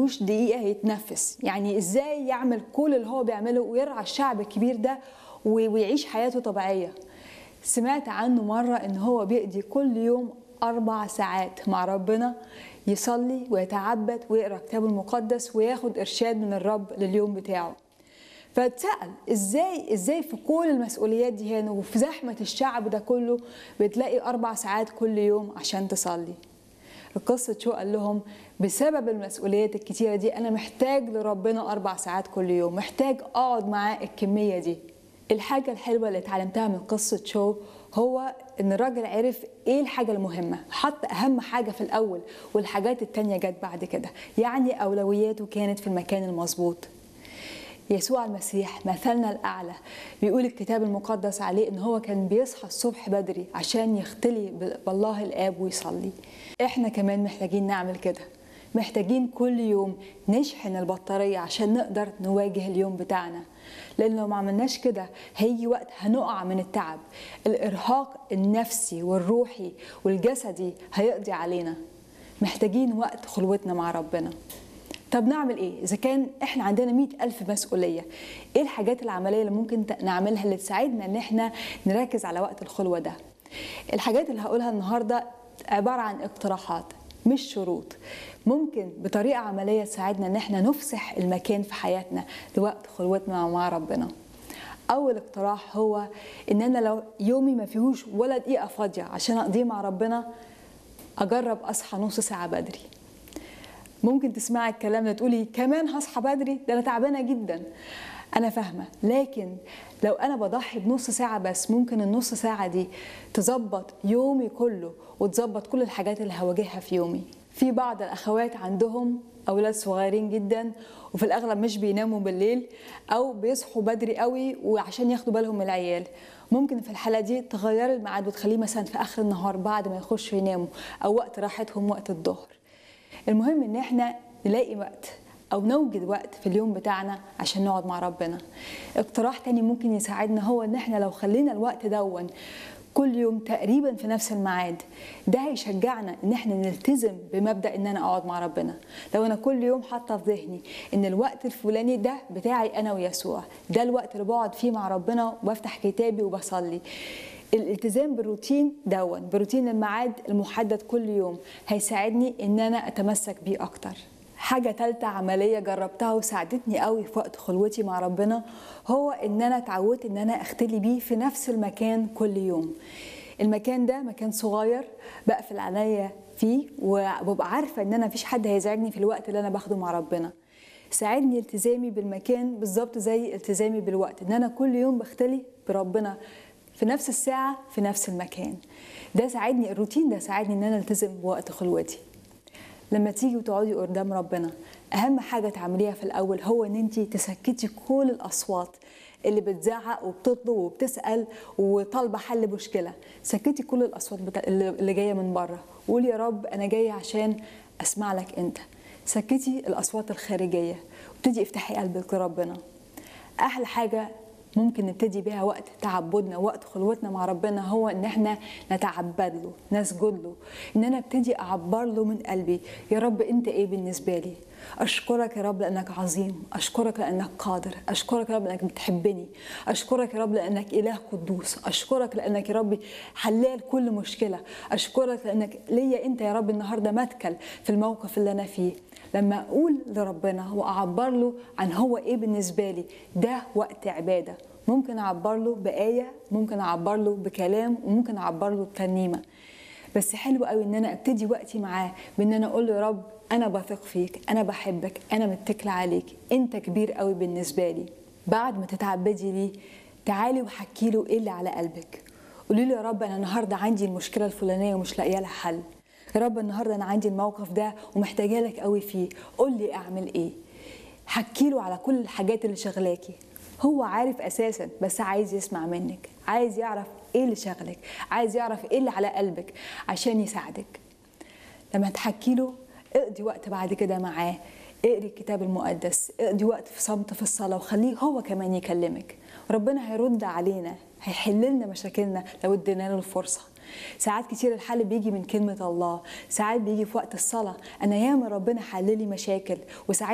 عندوش دقيقه يتنفس يعني ازاي يعمل كل اللي هو بيعمله ويرعى الشعب الكبير ده ويعيش حياته طبيعيه سمعت عنه مره ان هو بيقضي كل يوم اربع ساعات مع ربنا يصلي ويتعبد ويقرا كتابه المقدس وياخد ارشاد من الرب لليوم بتاعه فاتسأل ازاي ازاي في كل المسؤوليات دي هنا وفي زحمة الشعب ده كله بتلاقي أربع ساعات كل يوم عشان تصلي القصة شو قال لهم بسبب المسؤوليات الكتيرة دي أنا محتاج لربنا أربع ساعات كل يوم محتاج أقعد معاه الكمية دي الحاجة الحلوة اللي اتعلمتها من قصة شو هو ان الراجل عرف ايه الحاجة المهمة حط اهم حاجة في الاول والحاجات التانية جت بعد كده يعني اولوياته كانت في المكان المظبوط يسوع المسيح مثلنا الأعلى بيقول الكتاب المقدس عليه إن هو كان بيصحى الصبح بدري عشان يختلي بالله الآب ويصلي إحنا كمان محتاجين نعمل كده محتاجين كل يوم نشحن البطارية عشان نقدر نواجه اليوم بتاعنا لأن لو ما عملناش كده هيجي وقت هنقع من التعب الإرهاق النفسي والروحي والجسدي هيقضي علينا محتاجين وقت خلوتنا مع ربنا طب نعمل ايه اذا كان احنا عندنا مئة الف مسؤوليه ايه الحاجات العمليه اللي ممكن نعملها اللي تساعدنا ان احنا نركز على وقت الخلوه ده الحاجات اللي هقولها النهارده عباره عن اقتراحات مش شروط ممكن بطريقه عمليه تساعدنا ان احنا نفسح المكان في حياتنا لوقت خلوتنا مع ربنا اول اقتراح هو ان انا لو يومي ما فيهوش ولا دقيقه فاضيه عشان اقضيه مع ربنا اجرب اصحى نص ساعه بدري ممكن تسمعي الكلام ده تقولي كمان هصحى بدري ده انا تعبانه جدا انا فاهمه لكن لو انا بضحي بنص ساعه بس ممكن النص ساعه دي تظبط يومي كله وتظبط كل الحاجات اللي هواجهها في يومي في بعض الاخوات عندهم اولاد صغيرين جدا وفي الاغلب مش بيناموا بالليل او بيصحوا بدري قوي وعشان ياخدوا بالهم من العيال ممكن في الحاله دي تغيري الميعاد وتخليه مثلا في اخر النهار بعد ما يخشوا يناموا او وقت راحتهم وقت الظهر المهم ان احنا نلاقي وقت او نوجد وقت في اليوم بتاعنا عشان نقعد مع ربنا اقتراح تاني ممكن يساعدنا هو ان احنا لو خلينا الوقت دون كل يوم تقريبا في نفس الميعاد ده هيشجعنا ان احنا نلتزم بمبدا ان انا اقعد مع ربنا لو انا كل يوم حاطه في ذهني ان الوقت الفلاني ده بتاعي انا ويسوع ده الوقت اللي بقعد فيه مع ربنا وبفتح كتابي وبصلي الالتزام بالروتين دون بروتين الميعاد المحدد كل يوم هيساعدني ان انا اتمسك بيه اكتر حاجه ثالثه عمليه جربتها وساعدتني قوي في وقت خلوتي مع ربنا هو ان انا اتعودت ان انا اختلي بيه في نفس المكان كل يوم المكان ده مكان صغير بقفل عليا فيه وببقى عارفه ان انا مفيش حد هيزعجني في الوقت اللي انا باخده مع ربنا ساعدني التزامي بالمكان بالظبط زي التزامي بالوقت ان انا كل يوم بختلي بربنا في نفس الساعة في نفس المكان ده ساعدني الروتين ده ساعدني ان انا التزم بوقت خلوتي لما تيجي وتقعدي قدام ربنا اهم حاجة تعمليها في الاول هو ان انت تسكتي كل الاصوات اللي بتزعق وبتطلب وبتسأل وطالبة حل مشكلة سكتي كل الأصوات بتا... اللي جاية من بره قولي يا رب أنا جاية عشان أسمع لك أنت سكتي الأصوات الخارجية وابتدي افتحي قلبك لربنا أحلى حاجة ممكن نبتدي بيها وقت تعبدنا وقت خلوتنا مع ربنا هو ان احنا نتعبد له نسجد له ان انا ابتدي اعبر له من قلبي يا رب انت ايه بالنسبه لي اشكرك يا رب لانك عظيم اشكرك لانك قادر اشكرك يا رب لانك بتحبني اشكرك يا رب لانك اله قدوس اشكرك لانك يا رب حلال كل مشكله اشكرك لانك ليا انت يا رب النهارده متكل في الموقف اللي انا فيه لما اقول لربنا واعبر له عن هو ايه بالنسبه لي ده وقت عباده ممكن اعبر له بايه ممكن اعبر له بكلام وممكن اعبر له بترنيمه بس حلو قوي ان انا ابتدي وقتي معاه بان انا اقول له يا رب انا بثق فيك انا بحبك انا متكله عليك انت كبير قوي بالنسبه لي بعد ما تتعبدي ليه تعالي وحكي له ايه اللي على قلبك قولي له يا رب انا النهارده عندي المشكله الفلانيه ومش لاقيه لها حل يا رب النهارده انا عندي الموقف ده ومحتاجه لك قوي فيه قول لي اعمل ايه حكي له على كل الحاجات اللي شغلاكي هو عارف اساسا بس عايز يسمع منك عايز يعرف ايه اللي شغلك عايز يعرف ايه اللي على قلبك عشان يساعدك لما تحكي له اقضي وقت بعد كده معاه اقري الكتاب المقدس اقضي وقت في صمت في الصلاة وخليه هو كمان يكلمك ربنا هيرد علينا هيحل لنا مشاكلنا لو ادينا له الفرصة ساعات كتير الحل بيجي من كلمة الله ساعات بيجي في وقت الصلاة أنا ياما ربنا حللي مشاكل وساعات